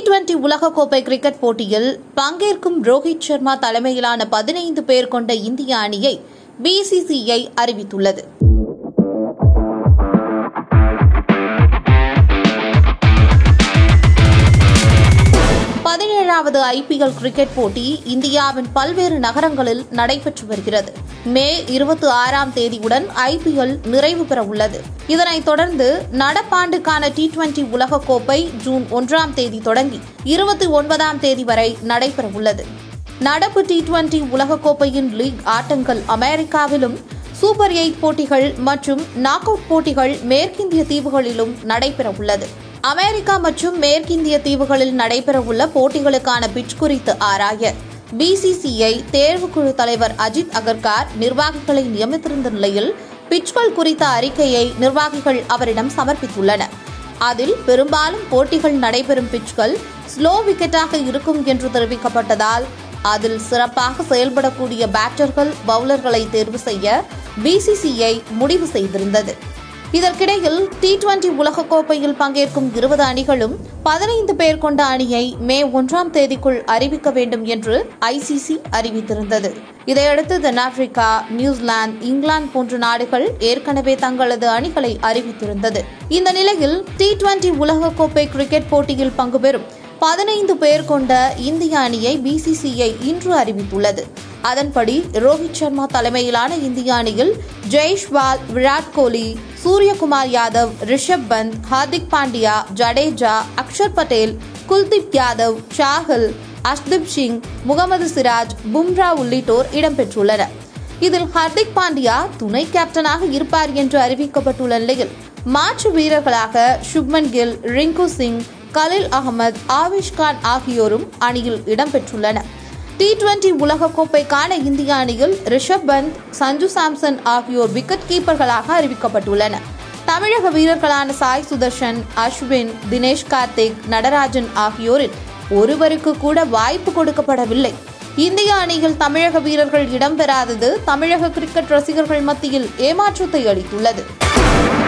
twenty உலகக்கோப்பை cricket போட்டியில் பங்கேற்கும் ரோஹித் சர்மா தலைமையிலான பதினைந்து பேர் கொண்ட இந்திய அணியை பிசிசிஐ அறிவித்துள்ளது பதினேழாவது ஐபிஎல் கிரிக்கெட் போட்டி இந்தியாவின் பல்வேறு நகரங்களில் நடைபெற்று வருகிறது மே இருபத்தி ஆறாம் தேதியுடன் ஐபிஎல் நிறைவு பெற உள்ளது இதனைத் தொடர்ந்து நடப்பாண்டுக்கான டி டுவெண்டி உலகக்கோப்பை ஜூன் ஒன்றாம் தேதி தொடங்கி இருபத்தி ஒன்பதாம் தேதி வரை நடைபெற உள்ளது நடப்பு டி டுவெண்டி உலகக்கோப்பையின் லீக் ஆட்டங்கள் அமெரிக்காவிலும் சூப்பர் எயிட் போட்டிகள் மற்றும் நாக் அவுட் போட்டிகள் மேற்கிந்திய தீவுகளிலும் நடைபெற உள்ளது அமெரிக்கா மற்றும் மேற்கிந்திய தீவுகளில் நடைபெறவுள்ள போட்டிகளுக்கான பிட்ச் குறித்து ஆராய பிசிசிஐ தேர்வுக்குழு தலைவர் அஜித் அகர்கார் நிர்வாகிகளை நியமித்திருந்த நிலையில் பிட்ச்கள் குறித்த அறிக்கையை நிர்வாகிகள் அவரிடம் சமர்ப்பித்துள்ளனர் அதில் பெரும்பாலும் போட்டிகள் நடைபெறும் பிட்ச்கள் ஸ்லோ விக்கெட்டாக இருக்கும் என்று தெரிவிக்கப்பட்டதால் அதில் சிறப்பாக செயல்படக்கூடிய பேட்டர்கள் பவுலர்களை தேர்வு செய்ய பிசிசிஐ முடிவு செய்திருந்தது இதற்கிடையில் டி டுவெண்டி உலகக்கோப்பையில் பங்கேற்கும் இருபது அணிகளும் பதினைந்து பேர் கொண்ட அணியை மே ஒன்றாம் தேதிக்குள் அறிவிக்க வேண்டும் என்று ஐசிசி அறிவித்திருந்தது இதையடுத்து தென்னாப்பிரிக்கா நியூசிலாந்து இங்கிலாந்து போன்ற நாடுகள் ஏற்கனவே தங்களது அணிகளை அறிவித்திருந்தது இந்த நிலையில் டி டுவெண்டி உலகக்கோப்பை கிரிக்கெட் போட்டியில் பங்குபெறும் பதினைந்து பேர் கொண்ட இந்திய அணியை பிசிசிஐ இன்று அறிவித்துள்ளது அதன்படி ரோஹித் சர்மா தலைமையிலான இந்திய அணியில் ஜெய்ஷ்வால் விராட் கோலி சூரியகுமார் யாதவ் ரிஷப் பந்த் ஹார்திக் பாண்டியா ஜடேஜா அக்ஷர் பட்டேல் குல்தீப் யாதவ் ஷாஹில் அஷ்தீப் சிங் முகமது சிராஜ் பும்ரா உள்ளிட்டோர் இடம்பெற்றுள்ளனர் இதில் ஹர்திக் பாண்டியா துணை கேப்டனாக இருப்பார் என்று அறிவிக்கப்பட்டுள்ள நிலையில் மாற்று வீரர்களாக சுப்மன் கில் ரிங்கு சிங் கலில் அகமது ஆவிஷ் கான் ஆகியோரும் அணியில் இடம்பெற்றுள்ளனர் டி டுவெண்டி உலகக்கோப்பைக்கான இந்திய அணியில் ரிஷப் பந்த் சஞ்சு சாம்சன் ஆகியோர் விக்கெட் கீப்பர்களாக அறிவிக்கப்பட்டுள்ளனர் தமிழக வீரர்களான சாய் சுதர்ஷன் அஸ்வின் தினேஷ் கார்த்திக் நடராஜன் ஆகியோரில் ஒருவருக்கு கூட வாய்ப்பு கொடுக்கப்படவில்லை இந்திய அணியில் தமிழக வீரர்கள் இடம்பெறாதது தமிழக கிரிக்கெட் ரசிகர்கள் மத்தியில் ஏமாற்றத்தை அளித்துள்ளது